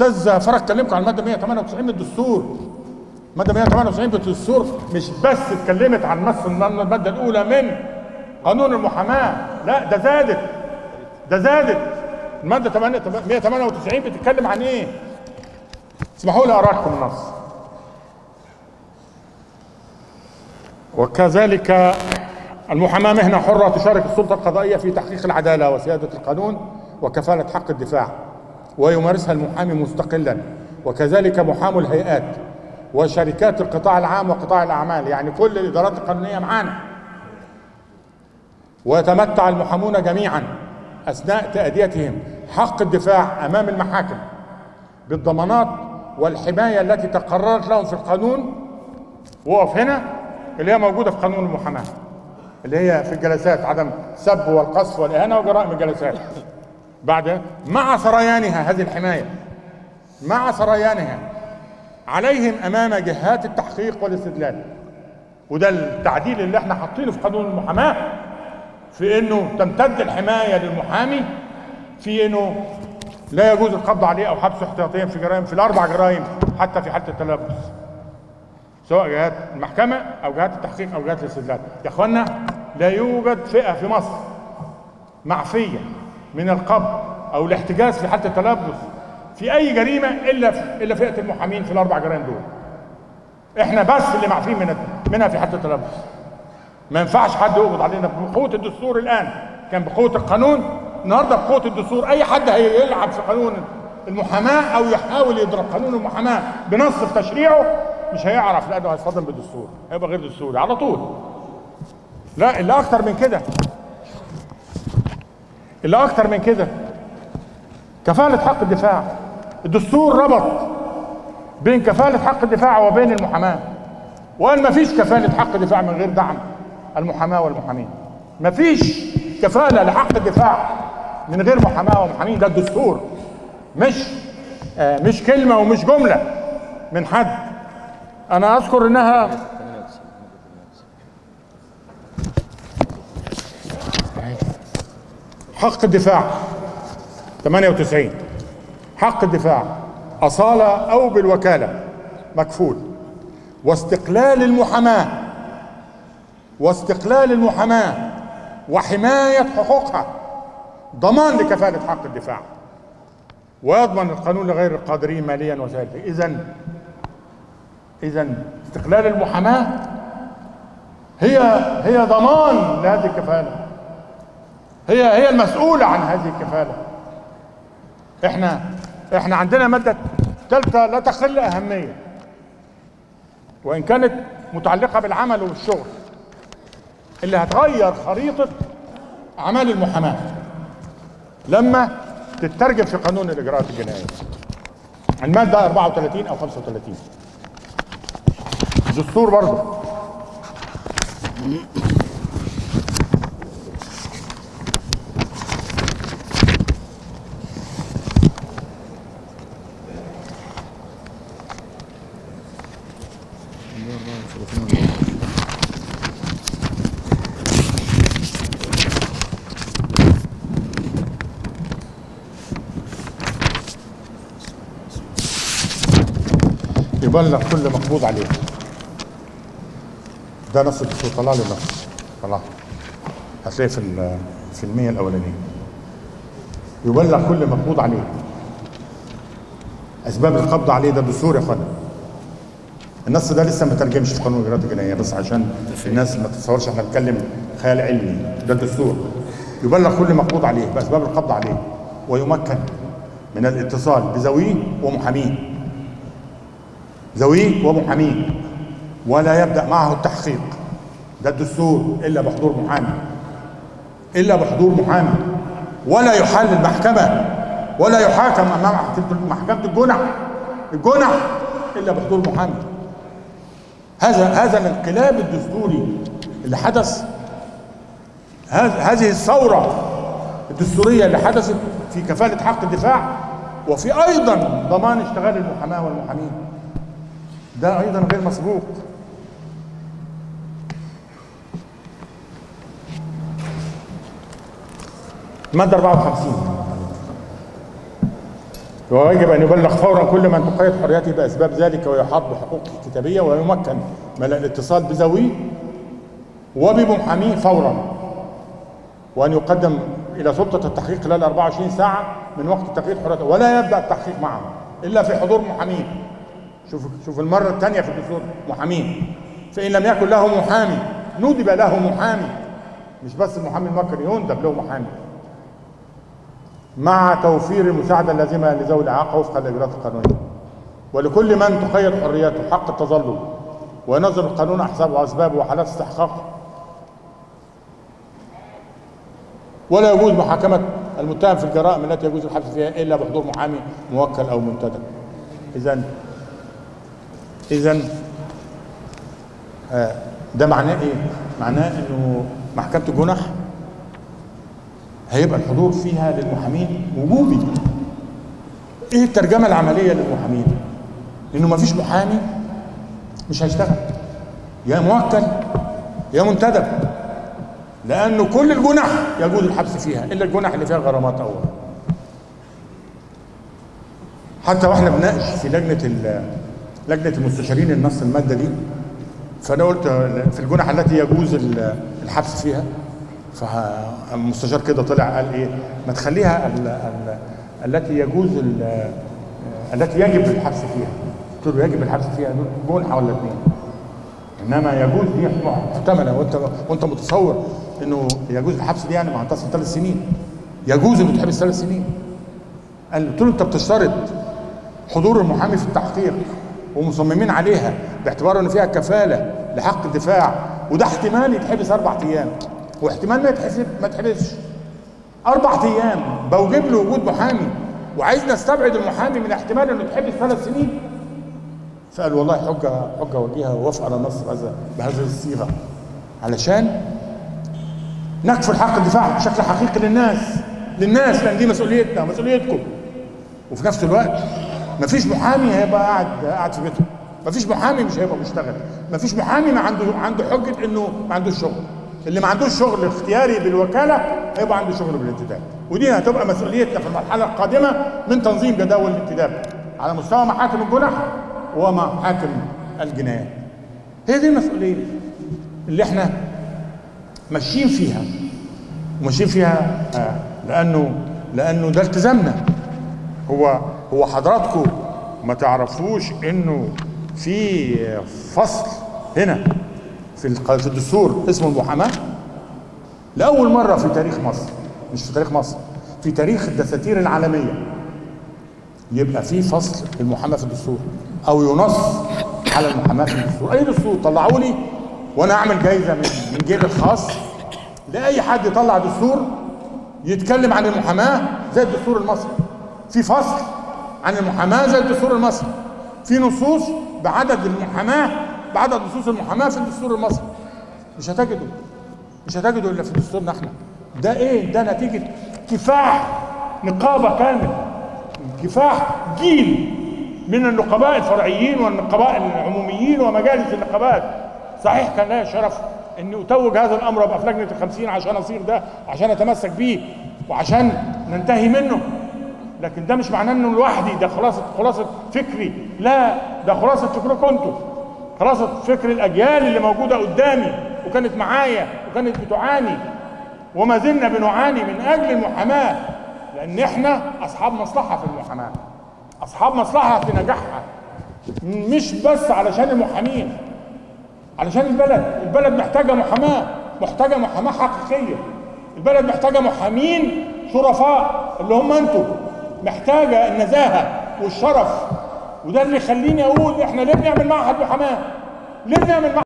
استاذ فرج كلمكم عن الماده 198 من الدستور الماده 198 من الدستور مش بس اتكلمت عن نص الماده الاولى من قانون المحاماه لا ده زادت ده زادت الماده 8 198 بتتكلم عن ايه اسمحوا لي اقرا لكم النص وكذلك المحاماه مهنه حره تشارك السلطه القضائيه في تحقيق العداله وسياده القانون وكفاله حق الدفاع ويمارسها المحامي مستقلا وكذلك محامو الهيئات وشركات القطاع العام وقطاع الاعمال يعني كل الادارات القانونيه معانا ويتمتع المحامون جميعا اثناء تاديتهم حق الدفاع امام المحاكم بالضمانات والحمايه التي تقررت لهم في القانون وقف هنا اللي هي موجوده في قانون المحاماه اللي هي في الجلسات عدم السب والقذف والاهانه وجرائم الجلسات بعد مع سريانها هذه الحمايه مع سريانها عليهم امام جهات التحقيق والاستدلال وده التعديل اللي احنا حاطينه في قانون المحاماه في انه تمتد الحمايه للمحامي في انه لا يجوز القبض عليه او حبسه احتياطيا في جرائم في الاربع جرائم حتى في حاله التلبس سواء جهات المحكمه او جهات التحقيق او جهات الاستدلال يا اخوانا لا يوجد فئه في مصر معفيه من القبض او الاحتجاز في حاله التلبس في اي جريمه الا في الا فئه المحامين في الاربع جرائم دول احنا بس اللي معفين من منها في حاله التلبس ما ينفعش حد يقبض علينا بقوه الدستور الان كان بقوه القانون النهارده بقوه الدستور اي حد هيلعب في قانون المحاماه او يحاول يضرب قانون المحاماه بنص في تشريعه مش هيعرف لانه هيصطدم بالدستور هيبقى غير دستوري على طول لا اللي اكتر من كده اللي اكتر من كده كفاله حق الدفاع الدستور ربط بين كفاله حق الدفاع وبين المحاماه وقال ما فيش كفاله حق دفاع من غير دعم المحاماه والمحامين ما فيش كفاله لحق الدفاع من غير محاماه ومحامين ده الدستور مش آه مش كلمه ومش جمله من حد انا اذكر انها حق الدفاع 98 حق الدفاع أصالة أو بالوكالة مكفول واستقلال المحاماة واستقلال المحاماة وحماية حقوقها ضمان لكفالة حق الدفاع ويضمن القانون لغير القادرين ماليا وسائلا إذا إذا استقلال المحاماة هي هي ضمان لهذه الكفالة هي هي المسؤولة عن هذه الكفالة احنا احنا عندنا مادة ثالثة لا تقل أهمية وإن كانت متعلقة بالعمل والشغل اللي هتغير خريطة أعمال المحاماة لما تترجم في قانون الإجراءات الجنائية المادة 34 أو 35 دستور برضه يبلغ كل مقبوض عليه ده نص الدستور طلع لي النص طلع هتلاقيه في ال- في المية الأولانية يبلغ كل مقبوض عليه أسباب القبض عليه ده دستور يا اخوانا النص ده لسه ما ترجمش في قانون الاجراءات الجنائيه بس عشان الناس ما تتصورش احنا بنتكلم خيال علمي ده الدستور يبلغ كل مقبوض عليه باسباب القبض عليه ويمكن من الاتصال بذويه ومحاميه ذويه ومحاميه ولا يبدا معه التحقيق ده الدستور الا بحضور محامي الا بحضور محامي ولا يحال المحكمه ولا يحاكم امام محكمه الجنح الجنح الا بحضور محامي هذا هذا الانقلاب الدستوري اللي حدث هذ- هذه الثوره الدستوريه اللي حدثت في كفاله حق الدفاع وفي ايضا ضمان اشتغال المحاماه والمحامين ده ايضا غير مسبوق الماده 54 ويجب ان يبلغ فورا كل من تقيد حريته باسباب ذلك ويحاط بحقوقه الكتابيه ويمكن من الاتصال بذويه وبمحاميه فورا وان يقدم الى سلطه التحقيق خلال 24 ساعه من وقت تقييد حريته ولا يبدا التحقيق معه الا في حضور محامين شوف شوف المره الثانيه في الدستور محامين فان لم يكن له محامي ندب له محامي مش بس المحامي المكري يندب له محامي مع توفير المساعدة اللازمة لذوي الإعاقة وفق الإجراءات القانونية ولكل من تقيد حريته حق التظلم وينظر القانون أحسابه وأسبابه وحالات استحقاقه ولا يجوز محاكمة المتهم في الجرائم التي يجوز الحبس فيها إلا بحضور محامي موكل أو منتدب إذا إذا آه، ده معناه إيه؟ معناه إنه محكمة الجنح هيبقى الحضور فيها للمحامين وجوبي ايه الترجمه العمليه للمحامين انه ما فيش محامي مش هيشتغل يا موكل يا منتدب لانه كل الجنح يجوز الحبس فيها الا الجنح اللي فيها غرامات اول حتى واحنا بنناقش في لجنه ال- لجنه المستشارين النص الماده دي فانا قلت في الجنح التي يجوز ال- الحبس فيها فالمستشار كده طلع قال ايه ما تخليها ال ال التي يجوز ال التي يجب الحبس فيها قلت له يجب الحبس فيها دول جنحه ولا اثنين انما يجوز دي محتمله وانت وانت متصور انه يجوز الحبس دي يعني ما هتصل ثلاث سنين يجوز انه تحبس ثلاث سنين قال قلت له انت بتشترط حضور المحامي في التحقيق ومصممين عليها باعتبار ان فيها كفاله لحق الدفاع وده احتمال يتحبس اربع ايام واحتمال ما يتحسب ما يتحبسش اربع ايام بوجب له وجود محامي وعايز نستبعد المحامي من احتمال انه يتحبس ثلاث سنين فقال والله حجه حجه وجيهه ووافق على النص بهذا بهذه الصيغه علشان نكفل حق الدفاع بشكل حقيقي للناس للناس لان دي مسؤوليتنا ومسؤوليتكم وفي نفس الوقت مفيش محامي هيبقى قاعد قاعد في بيته مفيش محامي مش هيبقى بيشتغل مفيش محامي ما عنده عنده حجه انه ما عندوش شغل اللي ما عندوش شغل اختياري بالوكاله هيبقى عنده شغل بالانتداب ودي هتبقى مسؤوليتنا في المرحله القادمه من تنظيم جداول الانتداب على مستوى محاكم الجنح ومحاكم الجنايات هي دي المسؤوليه اللي احنا ماشيين فيها وماشيين فيها آه لانه لانه ده التزامنا هو هو حضراتكم ما تعرفوش انه في فصل هنا في الق- في الدستور اسمه المحاماه لاول مره في تاريخ مصر مش في تاريخ مصر في تاريخ الدساتير العالميه يبقى في فصل المحاماه في الدستور او ينص على المحاماه في الدستور اي دستور طلعوا لي وانا اعمل جايزه من من جيبي الخاص لاي حد يطلع دستور يتكلم عن المحاماه زي الدستور المصري في فصل عن المحاماه زي الدستور المصري في نصوص بعدد المحاماه بعدد نصوص المحاماه في الدستور المصري مش هتجده مش هتجده الا في دستورنا احنا ده ايه ده نتيجه كفاح نقابه كامل كفاح جيل من النقباء الفرعيين والنقباء العموميين ومجالس النقابات صحيح كان لها شرف اني اتوج هذا الامر وابقى في لجنه الخمسين عشان اصير ده عشان اتمسك بيه وعشان ننتهي منه لكن ده مش معناه انه لوحدي ده خلاصه خلاصه فكري لا ده خلاصه فكركم انتم خلاصه فكر الاجيال اللي موجوده قدامي وكانت معايا وكانت بتعاني وما زلنا بنعاني من اجل المحاماه لان احنا اصحاب مصلحه في المحاماه اصحاب مصلحه في نجاحها مش بس علشان المحامين علشان البلد البلد محتاجه محاماه محتاجه محاماه حقيقيه البلد محتاجه محامين شرفاء اللي هم انتم محتاجه النزاهه والشرف وده اللي يخليني اقول احنا ليه بنعمل معهد محاماه ليه بنعمل معهد